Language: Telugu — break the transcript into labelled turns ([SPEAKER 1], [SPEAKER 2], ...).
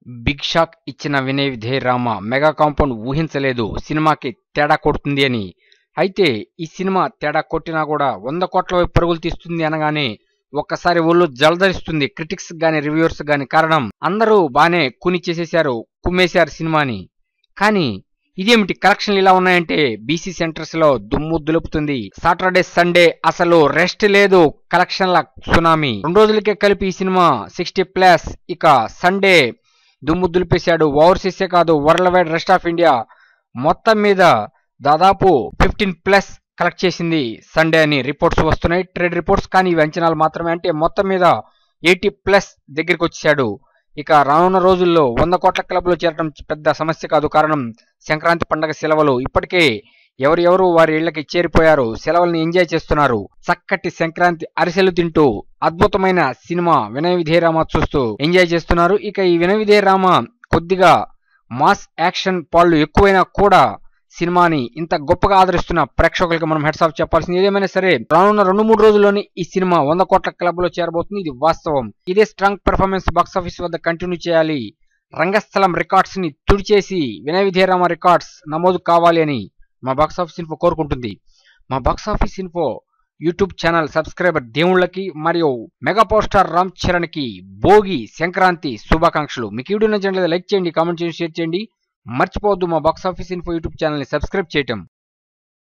[SPEAKER 1] బిగ్ షాక్ ఇచ్చిన వినయ్ విధేయ్ రామ మెగా కాంపౌండ్ ఊహించలేదు సినిమాకి తేడా కొడుతుంది అని అయితే ఈ సినిమా తేడా కొట్టినా కూడా వంద కోట్ల వైపు పరుగులు తీస్తుంది అనగానే ఒక్కసారి ఒళ్ళు జలధరిస్తుంది క్రిటిక్స్ గాని రివ్యూవర్స్ గాని కారణం అందరూ బానే కుని చేసేశారు కుమ్మేశారు సినిమాని కానీ ఇదేమిటి కలెక్షన్లు ఇలా ఉన్నాయంటే బీసీ సెంటర్స్ లో దుమ్ము దులుపుతుంది సాటర్డే సండే అసలు రెస్ట్ లేదు కలెక్షన్ల సునామీ రెండు రోజులకే కలిపి ఈ సినిమా సిక్స్టీ ప్లస్ ఇక సండే దుమ్ము దులిపేశాడు ఓవర్సీసే కాదు world wide rest of India మొత్తం మీద దాదాపు ఫిఫ్టీన్ ప్లస్ కలెక్ట్ చేసింది సండే అని రిపోర్ట్స్ వస్తున్నాయి ట్రేడ్ రిపోర్ట్స్ కానీ ఇవి అంచనాలు మాత్రమే అంటే మొత్తం మీద ఎయిటీ ప్లస్ దగ్గరికి వచ్చాడు ఇక రానున్న రోజుల్లో వంద కోట్ల క్లబ్లో చేరడం పెద్ద సమస్య కాదు కారణం సంక్రాంతి పండగ సెలవులు ఇప్పటికే ఎవరెవరు వారి ఇళ్లకి చేరిపోయారు సెలవుల్ని ఎంజాయ్ చేస్తున్నారు చక్కటి సంక్రాంతి అరిసెలు తింటూ అద్భుతమైన సినిమా వినయ విధేయరామ చూస్తూ ఎంజాయ్ చేస్తున్నారు ఇక ఈ వినయ విధేయరామ కొద్దిగా మాస్ యాక్షన్ పాళ్ళు ఎక్కువైనా కూడా సినిమాని ఇంత గొప్పగా ఆదరిస్తున్న ప్రేక్షకులకి మనం హెడ్స్ ఆఫ్ చెప్పాల్సింది ఏదేమైనా సరే రానున్న రెండు మూడు రోజుల్లోనే ఈ సినిమా వంద కోట్ల క్లబ్ లో చేరబోతుంది ఇది వాస్తవం ఇదే స్ట్రాంగ్ పెర్ఫార్మెన్స్ బాక్స్ ఆఫీస్ వద్ద కంటిన్యూ చేయాలి రంగస్థలం రికార్డ్స్ ని తుడిచేసి వినయ విధేయరామ రికార్డ్స్ నమోదు కావాలి అని మా బాక్స్ ఆఫీస్ ఇన్ఫో కోరుకుంటుంది మా box office info YouTube channel subscriber దేవుళ్ళకి మరియు mega power star Ram Charan కి భోగి సంక్రాంతి శుభాకాంక్షలు మీకు ఈ వీడియో నచ్చినట్లయితే లైక్ చేయండి కామెంట్ చేయండి షేర్ చేయండి మర్చిపోవద్దు మా box office info YouTube channel ని సబ్స్క్రైబ్ చేయటం